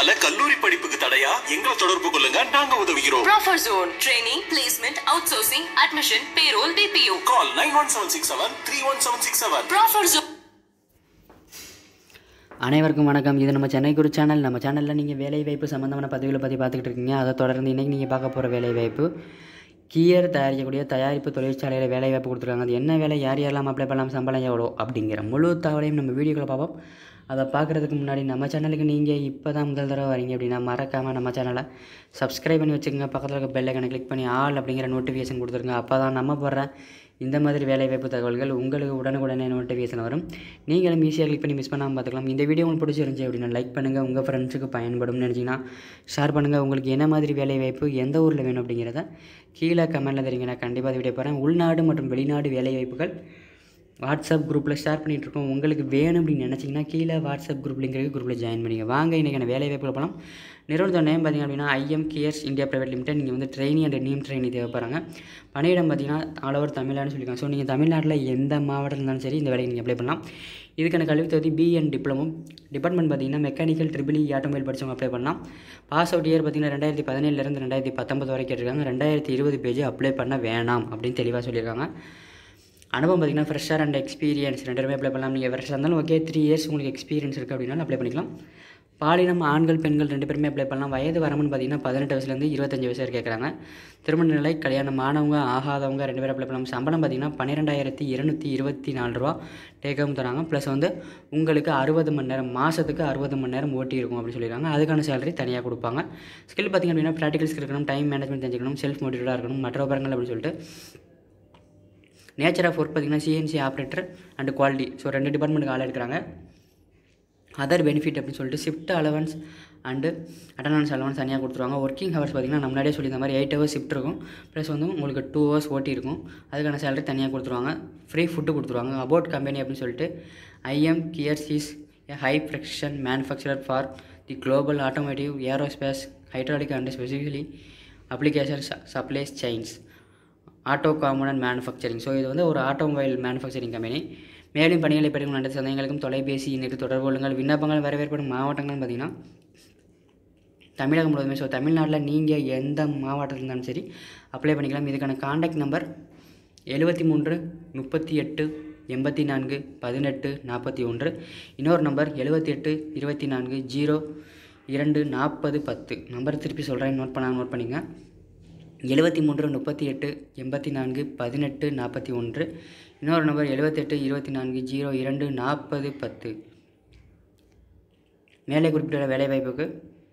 இதனால கல்லூரி படிப்புக்கு தடையா எங்களை தொடர்பு கொள்ளுங்க நாங்க உதவுகிறோம் Proffer Zone. Training, placement, outsourcing, admission, payroll, BPO. Call nine one seven six seven three one seven six seven Proffer Zone. அனைவருக்கும் வணக்கம் இது நம்ம சென்னை குரு சேனல் நம்ம சேனலில் நீங்கள் வேலைவாய்ப்பு சம்மந்தமான பதிவுகளை பற்றி பார்த்துக்கிட்டு இருக்கீங்க அதை தொடர்ந்து இன்றைக்கி நீங்கள் பார்க்க போகிற வேலைவாய்ப்பு கியர் தயாரிக்கக்கூடிய தயாரிப்பு தொழிற்சாலையில் வேலைவாய்ப்பு கொடுத்துருக்காங்க அது என்ன வேலை யார் யாரெல்லாம் அப்ளை பண்ணலாம் சம்பளம் எவ்வளோ அப்படிங்கிற முழு தகவலையும் நம்ம வீடியோக்களை பார்ப்போம் அதை பார்க்குறதுக்கு முன்னாடி நம்ம சேனலுக்கு நீங்கள் இப்போ தான் முதல் தடவை வரீங்க அப்படின்னா மறக்காமல் நம்ம சேனலை சப்ஸ்கிரைப் பண்ணி வச்சுக்கோங்க பக்கத்தில் இருக்க பெல் ஐக்கனை கிளிக் பண்ணி ஆல் அப்படிங்கிற நோட்டிஃபிகேஷன் கொடுத்துருங்க அப்போ தான் நம்ம போடுற இந்த மாதிரி வேலைவாய்ப்பு தகவல்கள் உங்களுக்கு உடனுக்குடனே நோட்டிஃபிகேஷன் வரும் நீங்களும் ஈஸியாக கிளிக் பண்ணி மிஸ் பண்ணாமல் பார்த்துக்கலாம் இந்த வீடியோ உங்களுக்கு பிடிச்சிருந்துச்சி அப்படின்னா லைக் பண்ணுங்கள் உங்கள் ஃப்ரெண்ட்ஸுக்கு பயன்படும்னு நினச்சிங்கன்னா ஷேர் பண்ணுங்கள் உங்களுக்கு என்ன மாதிரி வேலைவாய்ப்பு எந்த ஊரில் வேணும் அப்படிங்கிறத கீழே கமெண்ட்டில் தெரியுங்க நான் கண்டிப்பாக அது வீடியோ போகிறேன் உள்நாடு மற்றும் வெளிநாடு வேலைவாய்ப்புகள் வாட்ஸ்அப் குரூப்பில் ஷேர் பண்ணிகிட்டு இருக்கோம் உங்களுக்கு வேணும் அப்படின்னு நினச்சிங்கன்னா கீழே வாட்ஸ்அப் குரூப் லிங்க் இருக்குது குரூப்பில் ஜாயின் பண்ணிங்க வாங்க இன்றைக்கான வேலை வாய்ப்புகள் போகலாம் நிறுவனத்தோட நேம் பார்த்திங்க அப்படின்னா IM gears India private limited நீங்கள் வந்து ட்ரெயினி அண்ட் நீம் ட்ரெயினி தேவைப்படுறாங்க பணியிடம் பார்த்தீங்கன்னா ஆல் ஓவர் தமிழ்நாடுன்னு சொல்லியிருக்காங்க ஸோ நீங்கள் தமிழ்நாட்டில் எந்த மாவட்டத்தில் இருந்தாலும் சரி இந்த வேலைக்கு நீங்கள் அப்ளை பண்ணலாம் இதுக்கான கல்வி தகுதி பிஎன் டிப்ளமோ டிபார்ட்மெண்ட் பார்த்தீங்கன்னா மெக்கானிக்கல் ட்ரிபிள் ஆட்டோமொபைல் படித்தவங்க அப்ளை பண்ணலாம் பாஸ் அவுட் இயர் பார்த்தீங்கன்னா ரெண்டாயிரத்தி பதினேழுலேருந்து ரெண்டாயிரத்தி பத்தொம்பது வரைக்கும் கேட்டிருக்காங்க ரெண்டாயிரத்தி இருபது பேஜ் அப்ளை பண்ண வேணாம் அப்படின்னு தெளிவாக சொல்லியிருக்காங்க அனுபவம் பார்த்தீங்கன்னா ஃப்ரெஷர் அண்ட் எக்ஸ்பீரியன்ஸ் ரெண்டுமே அப்ளை பண்ணலாம் நீங்கள் ஃப்ரெஷ்ஷாக இருந்தாலும் ஓகே த்ரீ இயர்ஸ் உங்களுக்கு எக்ஸ்பீரியன்ஸ் இருக்குது அப்படின்னாலும் அப்ளை பண்ணிக்கலாம் பாலினம் ஆண்கள் பெண்கள் ரெண்டு பேருமே அப்ளை பண்ணலாம் வயது வரம்புன்னு பார்த்தீங்கன்னா பதினெட்டு வயசுலேருந்து இருபத்தஞ்சு வயசு வரை கேட்குறாங்க திருமண நிலை கல்யாணம் ஆனவங்க ஆகாதவங்க ரெண்டு பேரும் அப்ளை பண்ணலாம் சம்பளம் பார்த்தீங்கன்னா பன்னிரெண்டாயிரத்தி இருநூற்றி இருபத்தி நாலு ரூபா டேக்அவும் தராங்க ப்ளஸ் வந்து உங்களுக்கு அறுபது மணி நேரம் மாதத்துக்கு அறுபது மணி நேரம் ஓட்டி இருக்கும் அப்படின்னு சொல்லியிருக்காங்க அதுக்கான சேலரி தனியாக கொடுப்பாங்க ஸ்கில் பார்த்திங்க அப்படின்னா ப்ராக்டிகல் ஸ்கில் இருக்கணும் டைம் மேனேஜ்மெண்ட் தெரிஞ்சுக்கணும் செல்ஃப் மோட்டிவேட்டாக இருக்கணும் மற்ற உபகரணங்கள் அப்படின்னு சொல்லிட்டு நேச்சர் ஆஃப் ஒர்க் பார்த்திங்கன்னா CNC operator and quality so ரெண்டு டிபார்ட்மெண்ட்டுக்கு ஆள் எடுக்கிறாங்க அதர் பெனிஃபிட் அப்படின்னு சொல்லிட்டு shift allowance and attendance allowance தனியாக கொடுத்துருவாங்க ஒர்க்கிங் ஹவர்ஸ் பார்த்திங்கன்னா நம்ம முன்னாடியே சொல்லியிருந்த மாதிரி எயிட் ஹவர்ஸ் ஷிஃப்ட் இருக்கும் ப்ளஸ் வந்து உங்களுக்கு டூ ஹவர்ஸ் ஓட்டி இருக்கும் அதுக்கான சேலரி தனியாக கொடுத்துருவாங்க ஃப்ரீ ஃபுட்டு கொடுத்துருவாங்க அபவுட் கம்பெனி அப்படின்னு சொல்லிட்டு IM gears is a high precision manufacturer for the global automotive aerospace hydraulic and specifically application supplies chains auto component manufacturing so இது வந்து ஒரு ஆட்டோமொபைல் மேனுஃபேக்சரிங் கம்பெனி மேலும் பணிகளை படிக்கும் நன்றி சந்தேகங்களுக்கும் தொலைபேசி எண்ணிற்கு தொடர்பு கொள்ளுங்கள் விண்ணப்பங்கள் வரவேற்படும் மாவட்டங்கள்னு பார்த்தீங்கன்னா தமிழகம் முழுவதுமே ஸோ தமிழ்நாட்டில் நீங்கள் எந்த மாவட்டத்தில் இருந்தாலும் சரி அப்ளை பண்ணிக்கலாம் இதுக்கான காண்டாக்ட் நம்பர் எழுபத்தி மூன்று முப்பத்தி எட்டு எண்பத்தி நான்கு பதினெட்டு நாற்பத்தி ஒன்று இன்னொரு நம்பர் எழுபத்தி எட்டு இருபத்தி நான்கு ஜீரோ இரண்டு நாற்பது பத்து நம்பர் திருப்பி சொல்கிறேன் நோட் பண்ண நோட் பண்ணிங்க எழுபத்தி மூன்று முப்பத்தி எட்டு எண்பத்தி நான்கு பதினெட்டு நாற்பத்தி ஒன்று இன்னொரு நம்பர் எழுபத்தெட்டு இருபத்தி நான்கு ஜீரோ இரண்டு நாற்பது பத்து மேலே குறிப்பிட்ட வேலைவாய்ப்புக்கு